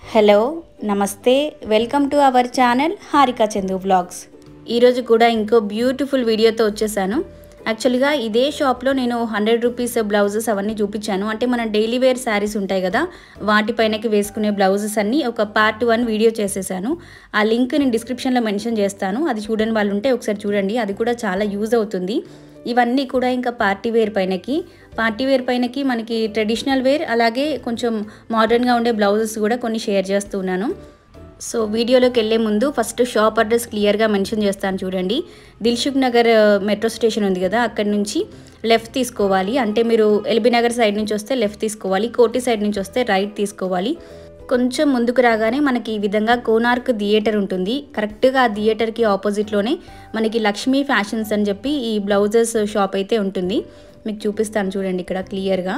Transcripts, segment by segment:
hello నమస్తే welcome to our channel Harika Chandu vlogs ఈరోజు కూడా ఇంకో బ్యూటిఫుల్ వీడియోతో వచ్చేసాను యాక్చువల్గా ఇదే షాప్లో నేను హండ్రెడ్ రూపీస్ బ్లౌజెస్ అవన్నీ చూపించాను అంటే మన డైలీ వేర్ శారీస్ ఉంటాయి కదా వాటిపైనకి వేసుకునే బ్లౌజెస్ అన్నీ ఒక పార్ట్ వన్ వీడియో చేసేసాను ఆ లింక్ నేను డిస్క్రిప్షన్లో మెన్షన్ చేస్తాను అది చూడని వాళ్ళు ఉంటే ఒకసారి చూడండి అది కూడా చాలా యూజ్ అవుతుంది ఇవన్నీ కూడా ఇంకా పార్టీ వేర్ పైనకి పార్టీ వేర్ పైనకి మనకి ట్రెడిషనల్ వేర్ అలాగే కొంచెం మోడర్న్గా ఉండే బ్లౌజెస్ కూడా కొన్ని షేర్ చేస్తున్నాను సో వీడియోలోకి వెళ్ళే ముందు ఫస్ట్ షాప్ అడ్రస్ క్లియర్గా మెన్షన్ చేస్తాను చూడండి దిల్సుఖ్ నగర్ మెట్రో స్టేషన్ ఉంది కదా అక్కడి నుంచి లెఫ్ట్ తీసుకోవాలి అంటే మీరు ఎల్బీ నగర్ సైడ్ నుంచి వస్తే లెఫ్ట్ తీసుకోవాలి కోటి సైడ్ నుంచి వస్తే రైట్ తీసుకోవాలి కొంచెం ముందుకు రాగానే మనకి ఈ విధంగా కోనార్క్ థియేటర్ ఉంటుంది కరెక్ట్గా ఆ థియేటర్కి ఆపోజిట్లోనే మనకి లక్ష్మీ ఫ్యాషన్స్ అని చెప్పి ఈ బ్లౌజెస్ షాప్ అయితే ఉంటుంది మీకు చూపిస్తాను చూడండి ఇక్కడ క్లియర్గా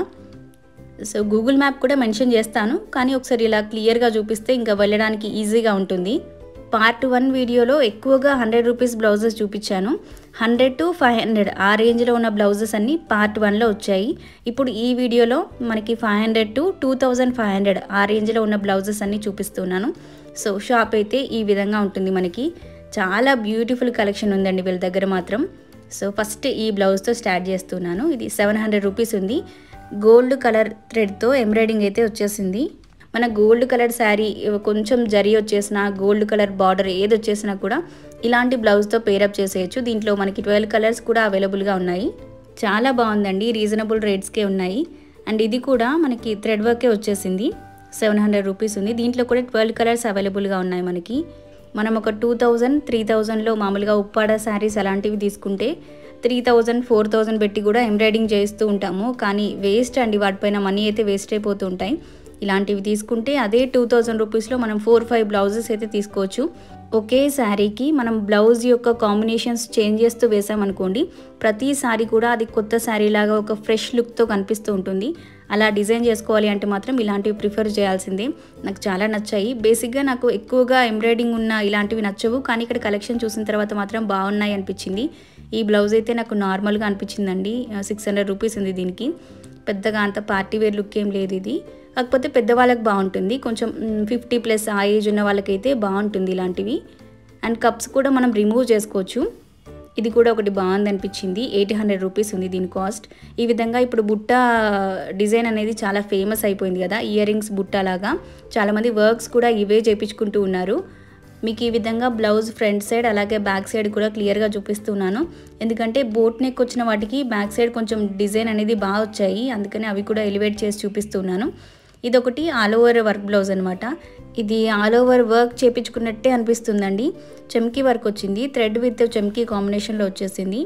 సో గూగుల్ మ్యాప్ కూడా మెన్షన్ చేస్తాను కానీ ఒకసారి ఇలా క్లియర్గా చూపిస్తే ఇంకా వెళ్ళడానికి ఈజీగా ఉంటుంది పార్ట్ వన్ వీడియోలో ఎక్కువగా హండ్రెడ్ రూపీస్ బ్లౌజెస్ చూపించాను హండ్రెడ్ టు ఫైవ్ హండ్రెడ్ ఆ రేంజ్లో ఉన్న బ్లౌజెస్ అన్నీ పార్ట్ వన్లో వచ్చాయి ఇప్పుడు ఈ వీడియోలో మనకి five hundred to two thousand five hundred ఆ రేంజ్లో ఉన్న బ్లౌజెస్ అన్నీ చూపిస్తున్నాను సో షాప్ అయితే ఈ విధంగా ఉంటుంది మనకి చాలా బ్యూటిఫుల్ కలెక్షన్ ఉందండి వీళ్ళ దగ్గర మాత్రం సో ఫస్ట్ ఈ బ్లౌజ్తో స్టార్ట్ చేస్తున్నాను ఇది సెవెన్ హండ్రెడ్ రూపీస్ ఉంది గోల్డ్ కలర్ థ్రెడ్తో ఎంబ్రాయిడింగ్ అయితే వచ్చేసింది మన గోల్డ్ కలర్ శారీ కొంచెం జరీ వచ్చేసిన గోల్డ్ కలర్ బార్డర్ ఏది వచ్చేసినా కూడా ఇలాంటి బ్లౌజ్తో పేరప్ చేసేయచ్చు దీంట్లో మనకి ట్వెల్వ్ కలర్స్ కూడా అవైలబుల్గా ఉన్నాయి చాలా బాగుందండి రీజనబుల్ రేట్స్కే ఉన్నాయి అండ్ ఇది కూడా మనకి థ్రెడ్ వర్కే వచ్చేసింది సెవెన్ హండ్రెడ్ రూపీస్ ఉంది దీంట్లో కూడా ట్వెల్వ్ కలర్స్ అవైలబుల్గా ఉన్నాయి మనకి మనం ఒక టూ థౌజండ్ త్రీ థౌజండ్లో మామూలుగా ఉప్పాడ శారీస్ అలాంటివి తీసుకుంటే త్రీ థౌజండ్ ఫోర్ థౌజండ్ పెట్టి కూడా ఎంబ్రాయిడింగ్ చేస్తూ ఉంటాము కానీ వేస్ట్ అండి వాటిపైన మనీ అయితే వేస్ట్ అయిపోతూ ఉంటాయి ఇలాంటివి తీసుకుంటే అదే టూ థౌజండ్ రూపీస్లో మనం ఫోర్ ఫైవ్ బ్లౌజెస్ అయితే తీసుకోవచ్చు ఒకే శారీకి మనం బ్లౌజ్ యొక్క కాంబినేషన్స్ చేంజ్ చేస్తూ వేసామనుకోండి ప్రతి శారీ కూడా అది కొత్త శారీ లాగా ఒక ఫ్రెష్ లుక్తో కనిపిస్తూ ఉంటుంది అలా డిజైన్ చేసుకోవాలి అంటే మాత్రం ఇలాంటివి ప్రిఫర్ చేయాల్సిందే నాకు చాలా నచ్చాయి బేసిక్గా నాకు ఎక్కువగా ఎంబ్రాయిడింగ్ ఉన్న ఇలాంటివి నచ్చవు కానీ ఇక్కడ కలెక్షన్ చూసిన తర్వాత మాత్రం బాగున్నాయి అనిపించింది ఈ బ్లౌజ్ అయితే నాకు నార్మల్గా అనిపించిందండి సిక్స్ హండ్రెడ్ రూపీస్ ఉంది దీనికి పెద్దగా అంత పార్టీ వేర్ లుక్ ఏం లేదు ఇది కాకపోతే పెద్దవాళ్ళకి బాగుంటుంది కొంచెం ఫిఫ్టీ ప్లస్ ఆ ఏజ్ ఉన్న వాళ్ళకైతే బాగుంటుంది ఇలాంటివి అండ్ కప్స్ కూడా మనం రిమూవ్ చేసుకోవచ్చు ఇది కూడా ఒకటి బాగుంది అనిపించింది ఎయిట్ హండ్రెడ్ రూపీస్ ఉంది దీని కాస్ట్ ఈ విధంగా ఇప్పుడు బుట్ట డిజైన్ అనేది చాలా ఫేమస్ అయిపోయింది కదా ఇయర్ రింగ్స్ బుట్ట లాగా చాలామంది వర్క్స్ కూడా ఇవే చేపించుకుంటూ ఉన్నారు మీకు ఈ విధంగా బ్లౌజ్ ఫ్రంట్ సైడ్ అలాగే బ్యాక్ సైడ్ కూడా క్లియర్గా చూపిస్తున్నాను ఎందుకంటే బోట్ నెక్ వచ్చిన వాటికి బ్యాక్ సైడ్ కొంచెం డిజైన్ అనేది బాగా వచ్చాయి అందుకని అవి కూడా ఎలివేట్ చేసి చూపిస్తున్నాను ఇదొకటి ఆల్ ఓవర్ వర్క్ బ్లౌజ్ అనమాట ఇది ఆల్ ఓవర్ వర్క్ చేపించుకున్నట్టే అనిపిస్తుందండి చెమ్కీ వర్క్ వచ్చింది థ్రెడ్ విత్ చెమ్కీ కాంబినేషన్లో వచ్చేసింది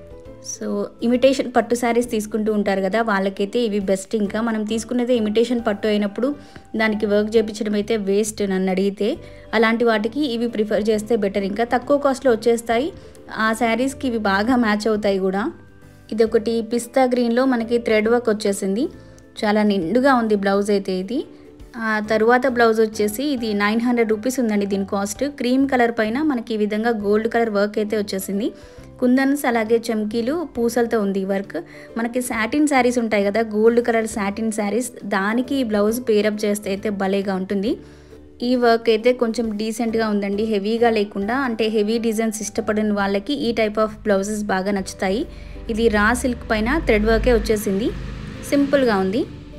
సో ఇమిటేషన్ పట్టు శారీస్ తీసుకుంటూ ఉంటారు కదా వాళ్ళకైతే ఇవి బెస్ట్ ఇంకా మనం తీసుకున్నదే ఇమిటేషన్ పట్టు అయినప్పుడు దానికి వర్క్ చేయించడం అయితే వేస్ట్ నన్ను అడిగితే అలాంటి వాటికి ఇవి ప్రిఫర్ చేస్తే బెటర్ ఇంకా తక్కువ కాస్ట్లో వచ్చేస్తాయి ఆ శారీస్కి ఇవి బాగా మ్యాచ్ అవుతాయి కూడా ఇది ఒకటి పిస్తా గ్రీన్లో మనకి థ్రెడ్ వర్క్ వచ్చేసింది చాలా నిండుగా ఉంది బ్లౌజ్ అయితే ఇది ఆ తరువాత బ్లౌజ్ వచ్చేసి ఇది నైన్ హండ్రెడ్ రూపీస్ ఉందండి దీని కాస్ట్ క్రీమ్ కలర్ పైన మనకి ఈ విధంగా గోల్డ్ కలర్ వర్క్ అయితే వచ్చేసింది కుందన్స్ అలాగే చమ్కీలు పూసలతో ఉంది ఈ వర్క్ మనకి సాటిన్ శారీస్ ఉంటాయి కదా గోల్డ్ కలర్ సాటిన్ శారీస్ దానికి ఈ బ్లౌజ్ పేరప్ చేస్తే అయితే భలేగా ఉంటుంది ఈ వర్క్ అయితే కొంచెం డీసెంట్గా ఉందండి హెవీగా లేకుండా అంటే హెవీ డిజైన్స్ ఇష్టపడిన వాళ్ళకి ఈ టైప్ ఆఫ్ బ్లౌజెస్ బాగా నచ్చుతాయి ఇది రా సిల్క్ పైన థ్రెడ్ వర్కే వచ్చేసింది సింపుల్గా ఉంది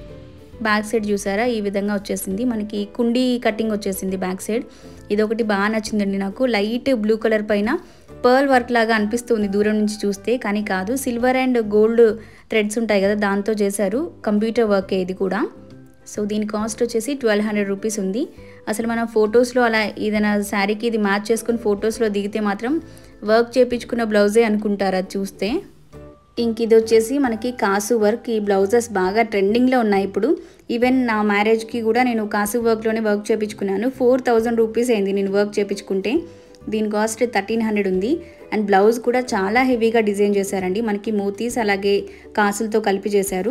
బ్యాక్ సైడ్ చూసారా ఈ విధంగా వచ్చేసింది మనకి కుండీ కటింగ్ వచ్చేసింది బ్యాక్ సైడ్ ఇది ఒకటి బాగా నచ్చిందండి నాకు లైట్ బ్లూ కలర్ పైన పర్ల్ వర్క్ లాగా అనిపిస్తుంది దూరం నుంచి చూస్తే కానీ కాదు సిల్వర్ అండ్ గోల్డ్ థ్రెడ్స్ ఉంటాయి కదా దాంతో చేశారు కంప్యూటర్ వర్కే ఇది కూడా సో దీని కాస్ట్ వచ్చేసి ట్వెల్వ్ హండ్రెడ్ రూపీస్ ఉంది అసలు మనం ఫొటోస్లో అలా ఏదైనా శారీకి ఇది మ్యాచ్ చేసుకుని ఫొటోస్లో దిగితే మాత్రం వర్క్ చేయించుకున్న బ్లౌజే అనుకుంటారు అది చూస్తే ఇంక ఇది వచ్చేసి మనకి కాసు వర్క్ ఈ బ్లౌజెస్ బాగా ట్రెండింగ్లో ఉన్నాయి ఇప్పుడు ఈవెన్ నా మ్యారేజ్కి కూడా నేను కాసు వర్క్లోనే వర్క్ చేయించుకున్నాను ఫోర్ థౌజండ్ రూపీస్ అయింది నేను వర్క్ చేయించుకుంటే దీని కాస్ట్ థర్టీన్ హండ్రెడ్ ఉంది అండ్ బ్లౌజ్ కూడా చాలా హెవీగా డిజైన్ చేశారండి మనకి మోతీస్ అలాగే కాసులతో కలిపి చేశారు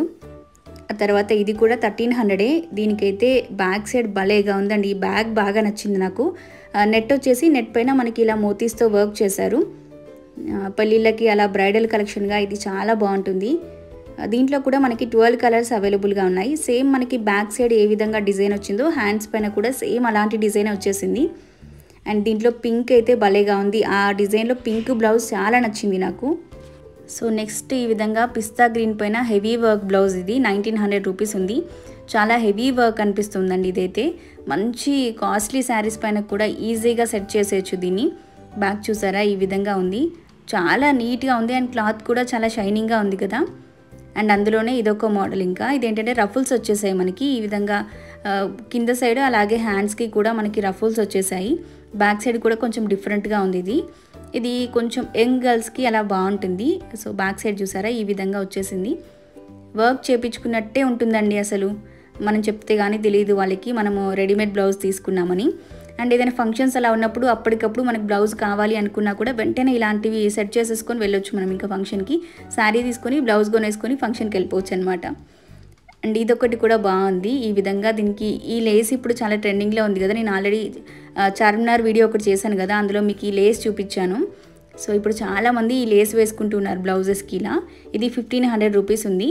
ఆ తర్వాత ఇది కూడా థర్టీన్ హండ్రెడే దీనికైతే బ్యాక్ సైడ్ భలేగా ఉందండి ఈ బ్యాగ్ బాగా నచ్చింది నాకు నెట్ వచ్చేసి నెట్ పైన మనకి ఇలా మోతీస్తో వర్క్ చేశారు పెళ్ళిళ్ళకి అలా బ్రైడల్ కలెక్షన్గా ఇది చాలా బాగుంటుంది దీంట్లో కూడా మనకి ట్వెల్వ్ కలర్స్ అవైలబుల్గా ఉన్నాయి సేమ్ మనకి బ్యాక్ సైడ్ ఏ విధంగా డిజైన్ వచ్చిందో హ్యాండ్స్ పైన కూడా సేమ్ అలాంటి డిజైన్ వచ్చేసింది అండ్ దీంట్లో పింక్ అయితే భలేగా ఉంది ఆ డిజైన్లో పింక్ బ్లౌజ్ చాలా నచ్చింది నాకు సో నెక్స్ట్ ఈ విధంగా పిస్తా గ్రీన్ పైన హెవీ వర్క్ బ్లౌజ్ ఇది నైన్టీన్ హండ్రెడ్ రూపీస్ ఉంది చాలా హెవీ వర్క్ అనిపిస్తుందండి ఇదైతే మంచి కాస్ట్లీ శారీస్ పైన కూడా ఈజీగా సెట్ చేసేయచ్చు దీన్ని బ్యాక్ చూసారా ఈ విధంగా ఉంది చాలా నీట్గా ఉంది అండ్ క్లాత్ కూడా చాలా షైనింగ్గా ఉంది కదా అండ్ అందులోనే ఇదొక మోడల్ ఇంకా ఇదేంటంటే రఫుల్స్ వచ్చేసాయి మనకి ఈ విధంగా ఆ, కింద సైడ్ అలాగే హ్యాండ్స్కి కూడా మనకి రఫుల్స్ వచ్చేసాయి బ్యాక్ సైడ్ కూడా కొంచెం డిఫరెంట్గా ఉంది ఇది ఇది కొంచెం యంగ్ గర్ల్స్కి అలా బాగుంటుంది సో బ్యాక్ సైడ్ చూసారా ఈ విధంగా వచ్చేసింది వర్క్ చేపించుకున్నట్టే ఉంటుందండి అసలు మనం చెప్తే కానీ తెలియదు వాళ్ళకి మనము రెడీమేడ్ బ్లౌజ్ తీసుకున్నామని అండ్ ఏదైనా ఫంక్షన్స్ అలా ఉన్నప్పుడు అప్పటికప్పుడు మనకి బ్లౌజ్ కావాలి అనుకున్నా కూడా వెంటనే ఇలాంటివి సెట్ చేసేసుకొని వెళ్ళొచ్చు మనం ఇంకా ఫంక్షన్కి శారీ తీసుకొని బ్లౌజ్ కొనేసుకొని ఫంక్షన్కి వెళ్ళిపోవచ్చు అనమాట అండ్ ఇదొకటి కూడా బాగుంది ఈ విధంగా దీనికి ఈ లేస్ ఇప్పుడు చాలా ట్రెండింగ్లో ఉంది కదా నేను ఆల్రెడీ చార్మినార్ వీడియో ఒకటి చేశాను కదా అందులో మీకు ఈ లేస్ చూపించాను సో ఇప్పుడు చాలామంది ఈ లేస్ వేసుకుంటున్నారు బ్లౌజెస్కి ఇలా ఇది ఫిఫ్టీన్ హండ్రెడ్ రూపీస్ ఉంది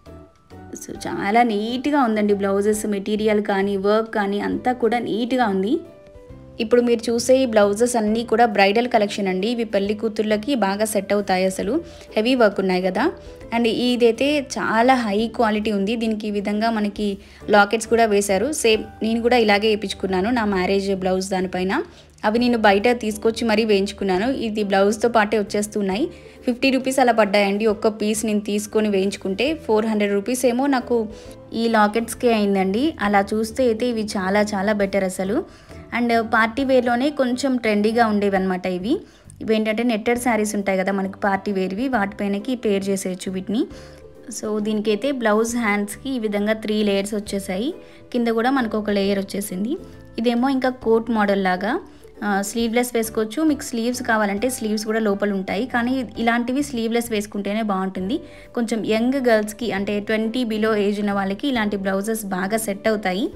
సో చాలా నీట్గా ఉందండి బ్లౌజెస్ మెటీరియల్ కానీ వర్క్ కానీ అంతా కూడా నీట్గా ఉంది ఇప్పుడు మీరు చూసే ఈ బ్లౌజెస్ అన్నీ కూడా బ్రైడల్ కలెక్షన్ అండి ఇవి పెళ్లి కూతుర్లకి బాగా సెట్ అవుతాయి అసలు హెవీ వర్క్ ఉన్నాయి కదా అండ్ ఇదైతే చాలా హై క్వాలిటీ ఉంది దీనికి ఈ విధంగా మనకి లాకెట్స్ కూడా వేశారు సేమ్ నేను కూడా ఇలాగే వేయించుకున్నాను నా మ్యారేజ్ బ్లౌజ్ దానిపైన అవి నేను బయట తీసుకొచ్చి మరీ వేయించుకున్నాను ఇది బ్లౌజ్తో పాటే వచ్చేస్తున్నాయి ఫిఫ్టీ రూపీస్ అలా పడ్డాయండి ఒక్క పీస్ నేను తీసుకొని వేయించుకుంటే ఫోర్ హండ్రెడ్ రూపీస్ ఏమో నాకు ఈ లాకెట్స్కే అయిందండి అలా చూస్తే అయితే ఇవి చాలా చాలా బెటర్ అసలు అండ్ పార్టీ వేర్లోనే కొంచెం ట్రెండీగా ఉండేవి అనమాట ఇవి ఇవి ఏంటంటే నెట్టెడ్ శారీస్ ఉంటాయి కదా మనకి పార్టీ వేర్వి వాటిపైనకి పేర్ చేసేయచ్చు వీటిని సో దీనికైతే బ్లౌజ్ హ్యాండ్స్కి ఈ విధంగా త్రీ లేయర్స్ వచ్చేసాయి కింద కూడా మనకు ఒక లేయర్ వచ్చేసింది ఇదేమో ఇంకా కోట్ మోడల్ లాగా స్లీవ్లెస్ వేసుకోవచ్చు మీకు స్లీవ్స్ కావాలంటే స్లీవ్స్ కూడా లోపల ఉంటాయి కానీ ఇలాంటివి స్లీవ్లెస్ వేసుకుంటేనే బాగుంటుంది కొంచెం యంగ్ గర్ల్స్కి అంటే ట్వంటీ బిలో ఏజ్ ఉన్న వాళ్ళకి ఇలాంటి బ్లౌజెస్ బాగా సెట్ అవుతాయి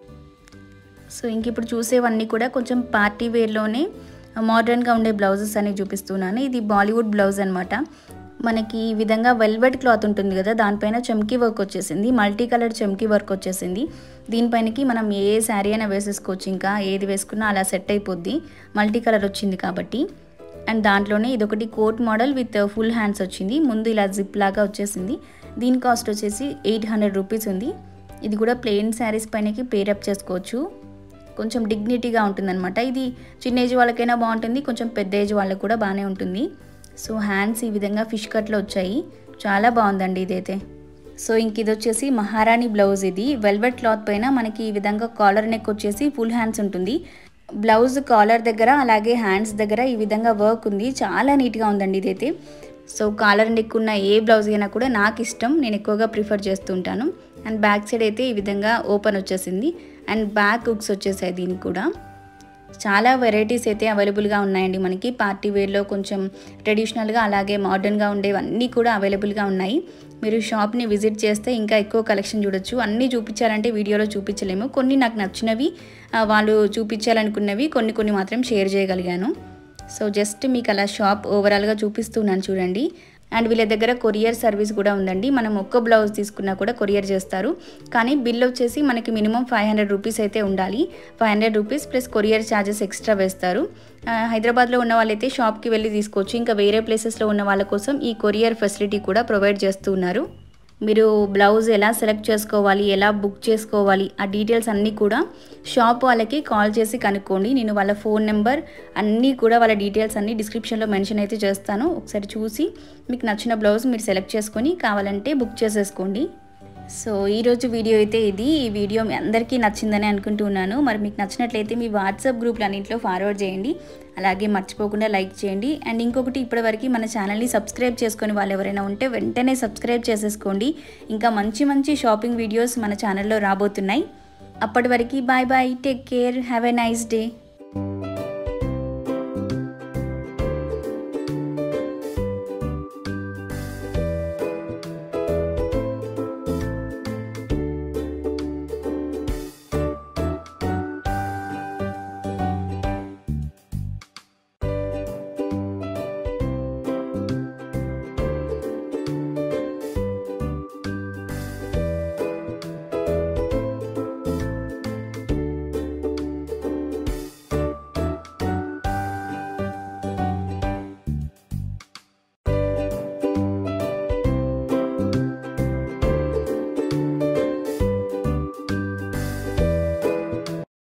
సో ఇంక ఇప్పుడు చూసేవన్నీ కూడా కొంచెం పార్టీ వేర్లోనే మోడర్న్గా ఉండే బ్లౌజెస్ అనేవి చూపిస్తున్నాను ఇది బాలీవుడ్ బ్లౌజ్ అనమాట మనకి ఈ విధంగా వెల్వెట్ క్లాత్ ఉంటుంది కదా దానిపైన చమ్కీ వర్క్ వచ్చేసింది మల్టీ కలర్ చమ్కీ వర్క్ వచ్చేసింది దీనిపైనకి మనం ఏ శారీ అయినా వేసేసుకోవచ్చు ఇంకా ఏది వేసుకున్నా అలా సెట్ అయిపోద్ది మల్టీ కలర్ వచ్చింది కాబట్టి అండ్ దాంట్లోనే ఇదొకటి coat model with full hands వచ్చింది ముందు ఇలా జిప్ లాగా వచ్చేసింది దీని కాస్ట్ వచ్చేసి ఎయిట్ హండ్రెడ్ రూపీస్ ఉంది ఇది కూడా ప్లెయిన్ శారీస్ పైనకి పేరప్ చేసుకోవచ్చు కొంచెం డిగ్నిటీగా ఉంటుందన్నమాట ఇది చిన్న ఏజ్ వాళ్ళకైనా బాగుంటుంది కొంచెం పెద్ద ఏజ్ వాళ్ళకి కూడా బాగానే ఉంటుంది సో హ్యాండ్స్ ఈ విధంగా ఫిష్ కట్లో వచ్చాయి చాలా బాగుందండి ఇదైతే సో ఇంక ఇది వచ్చేసి మహారాణి బ్లౌజ్ ఇది వెల్వెట్ క్లాత్ పైన మనకి ఈ విధంగా కాలర్ నెక్ వచ్చేసి ఫుల్ హ్యాండ్స్ ఉంటుంది బ్లౌజ్ కాలర్ దగ్గర అలాగే హ్యాండ్స్ దగ్గర ఈ విధంగా వర్క్ ఉంది చాలా నీట్గా ఉందండి ఇదైతే సో కాలర్ నెక్ ఉన్న ఏ బ్లౌజ్ అయినా కూడా నాకు ఇష్టం నేను ఎక్కువగా ప్రిఫర్ చేస్తుంటాను అండ్ బ్యాక్ సైడ్ అయితే ఈ విధంగా ఓపెన్ వచ్చేసింది అండ్ బ్యాక్ హుక్స్ వచ్చేసాయి దీనికి కూడా చాలా వెరైటీస్ అయితే అవైలబుల్గా ఉన్నాయండి మనకి పార్టీ వేర్లో కొంచెం ట్రెడిషనల్గా అలాగే మోడర్న్గా ఉండేవన్నీ కూడా అవైలబుల్గా ఉన్నాయి మీరు షాప్ని విజిట్ చేస్తే ఇంకా ఎక్కువ కలెక్షన్ చూడొచ్చు అన్నీ చూపించాలంటే వీడియోలో చూపించలేము కొన్ని నాకు నచ్చినవి ఆ, వాళ్ళు చూపించాలనుకున్నవి కొన్ని కొన్ని మాత్రం షేర్ చేయగలిగాను సో జస్ట్ మీకు అలా షాప్ ఓవరాల్గా చూపిస్తున్నాను చూడండి అండ్ వీళ్ళ దగ్గర కొరియర్ సర్వీస్ కూడా ఉందండి మనం ఒక్క బ్లౌజ్ తీసుకున్నా కూడా కొరియర్ చేస్తారు కానీ బిల్ వచ్చేసి మనకి మినిమం ఫైవ్ హండ్రెడ్ రూపీస్ అయితే ఉండాలి five hundred rupees plus courier charges extra వేస్తారు ఆ, హైదరాబాద్లో ఉన్న వాళ్ళైతే షాప్కి వెళ్ళి తీసుకోవచ్చు ఇంకా వేరే ప్లేసెస్లో ఉన్న వాళ్ళ కోసం ఈ కొరియర్ ఫెసిలిటీ కూడా ప్రొవైడ్ చేస్తూ ఉన్నారు మీరు బ్లౌజ్ ఎలా సెలెక్ట్ చేసుకోవాలి ఎలా బుక్ చేసుకోవాలి ఆ డీటెయిల్స్ అన్నీ కూడా షాప్ వాళ్ళకి కాల్ చేసి కనుక్కోండి నేను వాళ్ళ ఫోన్ నెంబర్ అన్నీ కూడా వాళ్ళ డీటెయిల్స్ అన్నీ డిస్క్రిప్షన్లో మెన్షన్ అయితే చేస్తాను ఒకసారి చూసి మీకు నచ్చిన బ్లౌజ్ మీరు సెలెక్ట్ చేసుకొని కావాలంటే బుక్ చేసేసుకోండి సో ఈరోజు వీడియో అయితే ఇది ఈ వీడియో మీ అందరికీ నచ్చిందని అనుకుంటున్నాను మరి మీకు నచ్చినట్లయితే మీ వాట్సాప్ గ్రూప్లు అన్నింటిలో ఫార్వర్డ్ చేయండి అలాగే మర్చిపోకుండా లైక్ చేయండి అండ్ ఇంకొకటి ఇప్పటివరకు మన ఛానల్ని సబ్స్క్రైబ్ చేసుకొని వాళ్ళు ఎవరైనా ఉంటే వెంటనే సబ్స్క్రైబ్ చేసేసుకోండి ఇంకా మంచి మంచి షాపింగ్ వీడియోస్ మన ఛానల్లో రాబోతున్నాయి అప్పటి వరకు bye bye take care have a nice day